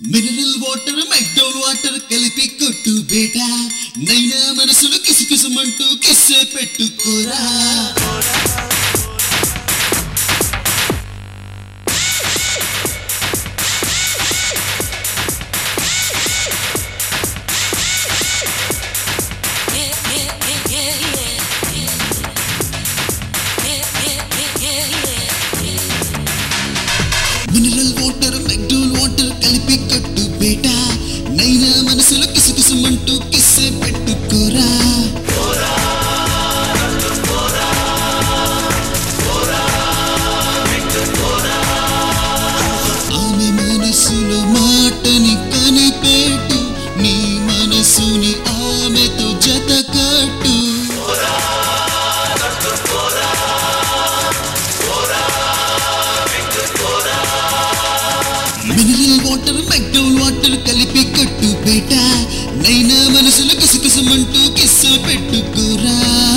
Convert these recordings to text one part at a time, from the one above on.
Mineral water McDowell water కలిపి కొట్టు బేట నైనా మనసులు కిసుకిసుమంటూ కిస్సే పెట్టుకోరా మినరల్ వాటర్ మెక్డౌన్ వాటర్ కలిపి కొట్టు బేట నైనా మనసులు కిసుకిసుమంటూ కిస్సే పెట్టుకోరా ఆమె మనసులో మాటని కనిపెట్టు నీ మనసుని ఆమెతో జత కట్టు మినరల్ వాటర్ మెక్డౌన్ వాటర్ కలిపి కట్టు బేట నైనా మనసులు కిసుకిసుమంటూ కిస్స పెట్టుకోరా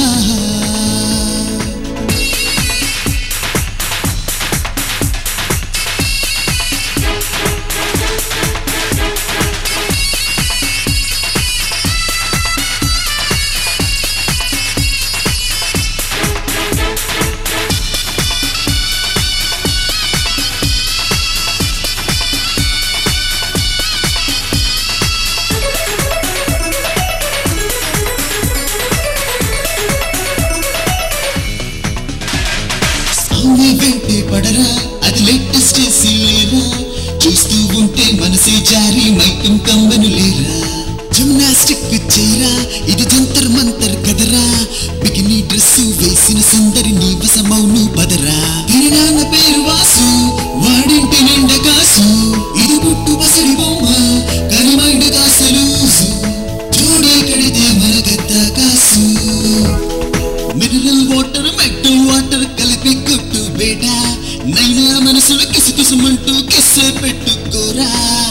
సాంగ్ వెంటే పడరా అది లేటెస్ట్ లేరా చూస్తూ ఉంటే మనసే జారి మైకం కమ్మను లేరా జిమ్నాస్టిక్ చేయరా ఇది జంతర్ మంతర్ కదరా బికినీ డ్రెస్ వేసిన సుందరి నీ వసమౌను పదరా దీని నాన్న పేరు వాసు వాడింటి నిండా కాసు ఇది పుట్టు పసడి బొమ్మ కానీ మైండ్ కాసలు చూడే కడితే మనగద్ద కాసు మినరల్ వాటర్ మెక్డౌన్ వాటర్ కలిపి కొట్టు బేట నైనా మనసులు కిసుకిసుమంటూ కిస్సే పెట్టుకోరా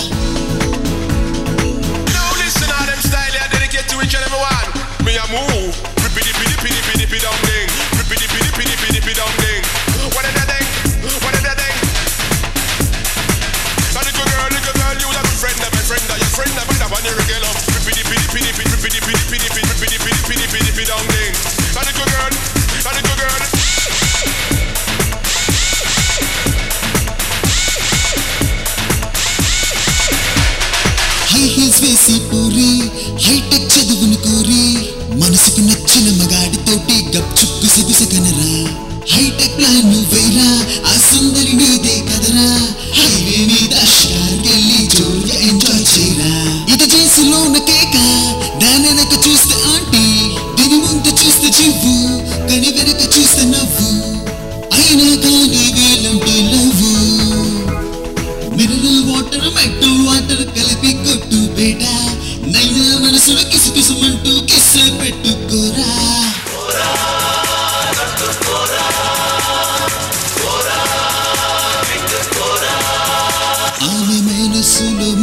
Now listen to them style I dedicate to each and every one. Me a move, rippity pitty pitty pitty pitty down ding, rippity pitty pitty pitty pitty down ding. What is that thing? What is that thing? So little girl, little girl, you have a friend, have a friend, have your friend, have a on your regular. Rippity pitty pitty pitty rippity pitty pitty pitty rippity pitty pitty pitty pitty down ding. So little girl, so little girl. High heels వేసి పూరి hitech చదువును కోరి మనసుకు నచ్చిన మగాడితోటి గప్చుక్కు సిగుసగనరా hitech plan వేరా ఆ సుందరి నీదే కదరా హైవే మీద షార్కెళ్ళి జోరుగా ఎంజాయ్ చేయరా ఇది చేసిలోన కేక దాని వెనక చూస్తే ఆంటీ దీని ముందు చూస్తే చివ్వు కని వెనక చూస్తే నవ్వు అయినా కానీ వేలంటే love mineral water McDowell water కలిపి కొట్టు బేట నైనా మనసులో కిసుకిసుమంటూ కిస్స పెట్టుకోరా ఆమె మనసులో